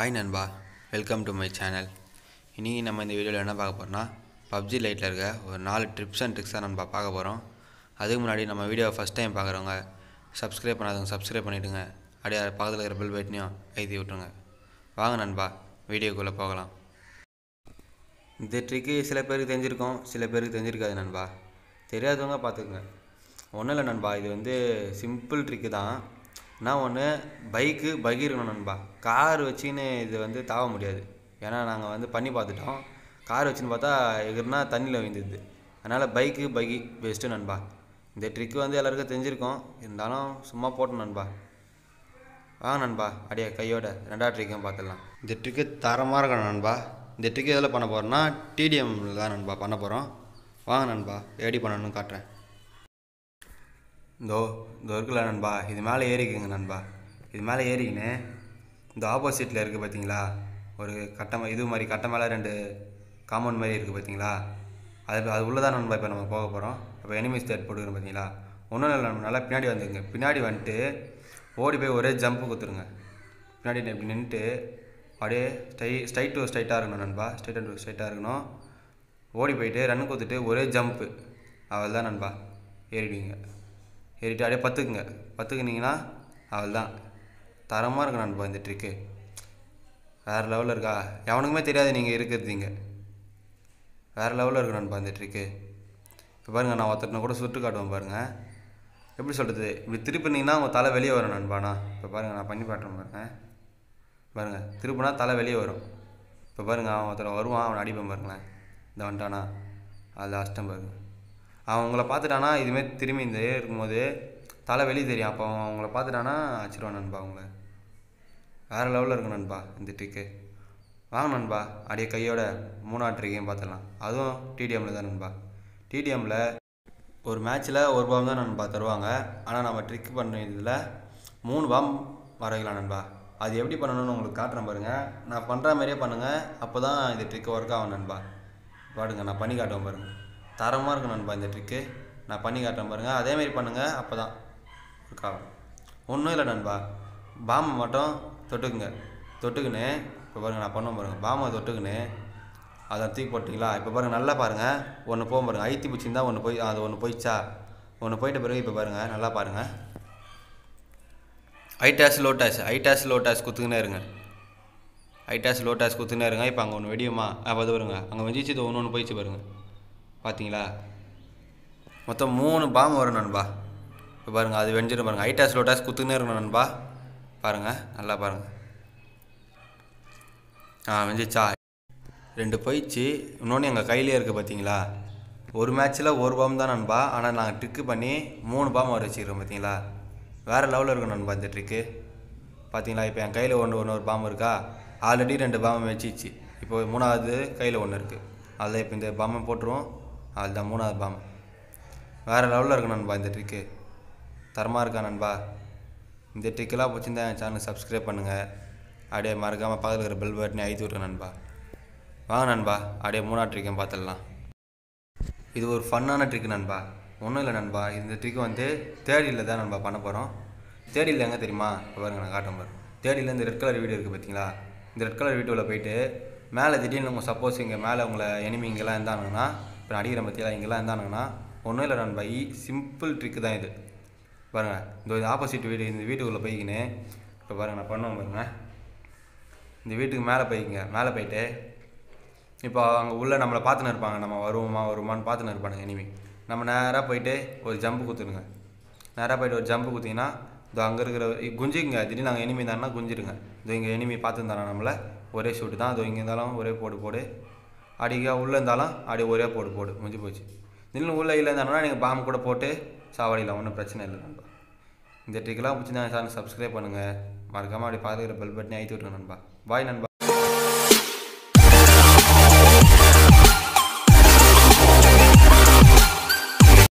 hi நண்பா welcome to my channel இன்றைக்கி நம்ம இந்த வீடியோவில் என்ன பார்க்க போகிறோம்னா பப்ஜி லைட்டில் இருக்க ஒரு நாலு ட்ரிப்ஸ் அண்ட் ட்ரிக்ஸ் தான் நண்பா பார்க்க போகிறோம் அதுக்கு முன்னாடி நம்ம வீடியோவை ஃபஸ்ட் டைம் பார்க்குறவங்க சப்ஸ்கிரைப் பண்ணாதவங்க சப்ஸ்கிரைப் பண்ணிவிடுங்க அப்படியே பக்கத்தில் இருக்கிற பெல் பட்டனையும் எழுதி விட்ருங்க வாங்க நண்பா வீடியோக்குள்ளே போகலாம் இந்த ட்ரிக்கு சில பேருக்கு தெரிஞ்சிருக்கும் சில பேருக்கு தெரிஞ்சிருக்காது நண்பா தெரியாதவங்க பார்த்துக்குங்க ஒன்றும் இல்லை நண்பா இது வந்து சிம்பிள் ட்ரிக்கு தான் நான் ஒன்று பைக்கு பகி இருக்கணும் நண்பா கார் வச்சுன்னு இது வந்து தாவ முடியாது ஏன்னா நாங்கள் வந்து பண்ணி பார்த்துட்டோம் கார் வச்சுன்னு பார்த்தா எகிறனா தண்ணியில் விழுந்துது அதனால் பைக்கு பகி பெஸ்ட்டு நண்பா இந்த ட்ரிக்கு வந்து எல்லாருக்கும் தெரிஞ்சிருக்கும் இருந்தாலும் சும்மா போட்டோம் நண்பா வாங்க நண்பா அப்படியே கையோட ரெண்டாவது ட்ரிக்கையும் பார்த்துடலாம் இந்த ட்ரிக்கு தரமாக இருக்கணும் நண்பா இந்த ட்ரிக்கு எதில் பண்ண போகிறோம்னா டிடிஎம்ல தான் நண்பா பண்ண போகிறோம் வாங்க நண்பா எப்படி பண்ணணும்னு காட்டுறேன் இதோ இந்த இருக்குல்ல நண்பா இது மேலே ஏறிக்குங்க நண்பா இது மேலே ஏறிக்கின்னு இந்த ஆப்போசிட்டில் இருக்குது பார்த்தீங்களா ஒரு கட்டை மா- இது மாதிரி கட்டை மேலே ரெண்டு காம்பவுண்ட் மாதிரி இருக்குது பார்த்தீங்களா அது அது உள்ளே தான் நண்பா இப்போ நம்ம போக போகிறோம் இப்போ எனிமி ஸ்டேட் போட்டுக்கிறோம் பார்த்தீங்களா ஒன்றும் இல்லை நம்ம நல்லா பின்னாடி வந்துங்க பின்னாடி வந்துட்டு ஓடி போய் ஒரே ஜம்ப்பு குத்துருங்க பின்னாடி இப்படி நின்றுட்டு அப்படியே ஸ்டை ஸ்ட்ரைட் டு ஸ்ட்ரைட்டாக இருக்கணும் நண்பா ஸ்ட்ரைட் டு ஸ்ட்ரைட்டாக இருக்கணும் ஓடி போயிட்டு ரன் குத்துட்டு ஒரே ஜம்ப்பு அவள் தான் நண்பா ஏறிடுவீங்க ஏறிட்டு அப்படியே பத்துக்குங்க பத்துக்குனீங்கன்னா அவள் தான் தரமாக இருக்கு நண்பா இந்த ட்ரிக்கு வேறு லெவலில் இருக்கா எவனுக்குமே தெரியாது நீங்கள் இருக்கிறது இங்கே வேறு லெவலில் இருக்கு நண்பா இந்த ட்ரிக்கு இப்போ பாருங்கள் நான் ஒருத்தனை கூட சுட்டு காட்டுவேன் பாருங்கள் எப்படி சொல்கிறது இப்படி திருப்பினீங்கன்னா உங்கள் தலை வெளியே வரும் நண்பாண்ணா இப்போ பாருங்கள் நான் பண்ணி காட்டுறேன் பாருங்கள் பாருங்கள் திருப்பினா தலை வெளியே வரும் இப்போ பாருங்கள் அவன் ஒருத்தர் வருவான் அவனை அடிப்பேன் பாருங்களேன் இந்த வந்துட்டானா அதில் அஷ்டம் பாருங்க அவன் உங்களை பார்த்துட்டானா இதுமாரி திரும்பி இந்த இருக்கும்போது தலை வெளியே தெரியும் அப்போ அவன் உங்களை பார்த்துட்டானா அடிச்சிருவான் நண்பா உங்களை வேறு லெவலில் இருக்கும் நண்பா இந்த ட்ரிக்கு வாங்க நண்பா அப்படியே கையோட மூணாவது ட்ரிக்கையும் பார்த்துடலாம் அதுவும் டிடிஎம்மில் தான் நண்பா டிடிஎம்மில் ஒரு மேட்ச்சில் ஒரு பாம் தான் நண்பா தருவாங்க ஆனால் நம்ம ட்ரிக் பண்ண இதில் மூணு பாம் வர வைக்கலாம் நண்பா அது எப்படி பண்ணணும்னு உங்களுக்கு காட்டுறேன் பாருங்கள் நான் பண்ணுற மாதிரியே பண்ணுங்கள் அப்போ தான் இந்த ட்ரிக் ஒர்க் ஆகும் நண்பா பாருங்க நான் பண்ணி காட்டுவேன் பாருங்கள் தரமாக இருக்கும் நண்பா இந்த ட்ரிக்கு நான் பண்ணி காட்டுறேன் பாருங்கள் அதேமாரி பண்ணுங்கள் அப்போ தான் ஒர்க் ஆகும் ஒன்றும் இல்லை நண்பா பாம்பை மட்டும் தொட்டுக்குங்க தொட்டுக்குன்னு இப்போ பாருங்கள் நான் பண்ண பாருங்கள் பாம்பை தொட்டுக்குன்னு அதை தூக்கி போட்டிங்களா இப்போ பாருங்கள் நல்லா பாருங்கள் ஒன்று போகும் பாருங்கள் ஐத்தி பிடிச்சிருந்தா ஒன்று போய் அது ஒன்று போயிடுச்சா ஒன்று போயிட்ட பிறகு இப்போ பாருங்கள் நல்லா பாருங்கள் ஐ டேஸ் லோ டேஸ் ஐ டேஸ் லோ டேஸ் குத்துக்கினே இருங்க ஐ டேஸ் லோ டேஸ் குத்துனே இருங்க இப்போ அங்கே ஒன்று வெடியுமா அப்போ அது பாருங்க அங்கே வெஞ்சிச்சு இது ஒன்று ஒன்று போயிடுச்சு பாருங்க பார்த்தீங்களா மொத்தம் மூணு பாம்பு வரும் நண்பா இப்போ பாருங்கள் அது வெஞ்சிடும் பாருங்கள் ஐ டேஸ் லோ டேஸ் குத்துக்கினே இருக்கணும் நண்பா பாருங்கள் நல்லா பாருங்கள் ஆ வெஞ்சிச்சா ரெண்டு போயிடுச்சு இன்னொன்று எங்கள் கையிலே இருக்குது பார்த்தீங்களா ஒரு மேட்ச்சில் ஒரு பாம்பு தான் நண்பா ஆனால் நாங்கள் ட்ரிக்கு பண்ணி மூணு பாம்பு வர வச்சுக்கிறோம் பார்த்தீங்களா வேறு லெவலில் இருக்கும் நண்பா இந்த ட்ரிக்கு பார்த்தீங்களா இப்போ என் கையில் ஒன்று ஒன்று ஒரு பாம்பு இருக்கா ஆல்ரெடி ரெண்டு பாம்பு வச்சிச்சு இப்போ மூணாவது கையில் ஒன்று இருக்குது அதில் இப்போ இந்த பாம்பை போட்டுருவோம் அதுதான் மூணாவது பாம்பு வேறு லெவலில் இருக்கும் நண்பா இந்த ட்ரிக்கு தரமாக இருக்கா நண்பா இந்த ட்ரிக்கெல்லாம் பிடிச்சிருந்தா என் சேனல் சப்ஸ்கிரைப் பண்ணுங்கள் அப்படியே மறக்காமல் பக்கத்தில் இருக்கிற பெல் பட்டனை ஐத்தி விட்ருங்க நண்பா வாங்க நண்பா அப்படியே மூணாவது ட்ரிக்கையும் பார்த்துடலாம் இது ஒரு ஃபன்னான ட்ரிக் நண்பா ஒன்றும் இல்லை நண்பா இந்த ட்ரிக் வந்து தேடியில் தான் நண்பா பண்ண போகிறோம் தேடியில் எங்கே தெரியுமா இப்போ பாருங்க நான் காட்டும் பாருங்க தேடியில் இந்த ரெட் கலர் வீடியோ இருக்குது பார்த்தீங்களா இந்த ரெட் கலர் வீடியோவில் போயிட்டு மேலே திடீர்னு உங்கள் சப்போஸ் இங்கே மேலே உங்களை enemy இங்கெல்லாம் இருந்தானுங்கன்னா இப்போ நான் அடிக்கிற பற்றியெல்லாம் இங்கெல்லாம் இருந்தானுங்கன்னா ஒன்றும் இல்லை நண்பா ஈ சிம்பிள் ட்ரிக்கு தான் இது பாருங்க இந்த ஆப்போசிட் வீடு இந்த வீட்டுக்குள்ளே போய்க்கின்னு இப்போ பாருங்க நான் பண்ணுவேன் பாருங்க இந்த வீட்டுக்கு மேலே போய்க்குங்க மேலே போயிட்டு இப்போ அங்கே உள்ள நம்மளை பார்த்துன்னு இருப்பாங்க நம்ம வருவோமா வருவோமான்னு பார்த்துன்னு இருப்பானுங்க இனிமே நம்ம நேராக போயிட்டு ஒரு ஜம்பு குத்துருங்க நேராக போயிட்டு ஒரு ஜம்பு குத்திங்கன்னா இதோ அங்கே இருக்கிற குஞ்சிக்குங்க திடீர்னு நாங்கள் எனிமி தானா குஞ்சிடுங்க இதோ இங்கே எனிமி பார்த்துருந்தானா நம்மளை ஒரே ஷூட்டு தான் அதோ இங்கே இருந்தாலும் ஒரே போடு போடு அடிக்க உள்ளே இருந்தாலும் அடி ஒரே போடு போடு முடிஞ்சு போச்சு திடீர்னு உள்ளே இல்லை இருந்தாங்கன்னா நீங்கள் பாம்பு கூட போட்டு சாவடிக்கலாம் ஒன்றும் பிரச்சனை இல்லை நண்பா இந்த ட்ரிக்கெல்லாம் பிடிச்சிருந்தா சேனல் சப்ஸ்கிரைப் பண்ணுங்கள் மறக்காமல் அப்படி பார்த்துக்கிற பெல் பட்டனே ஐத்தி விட்டுருங்க நண்பா பாய் நண்பா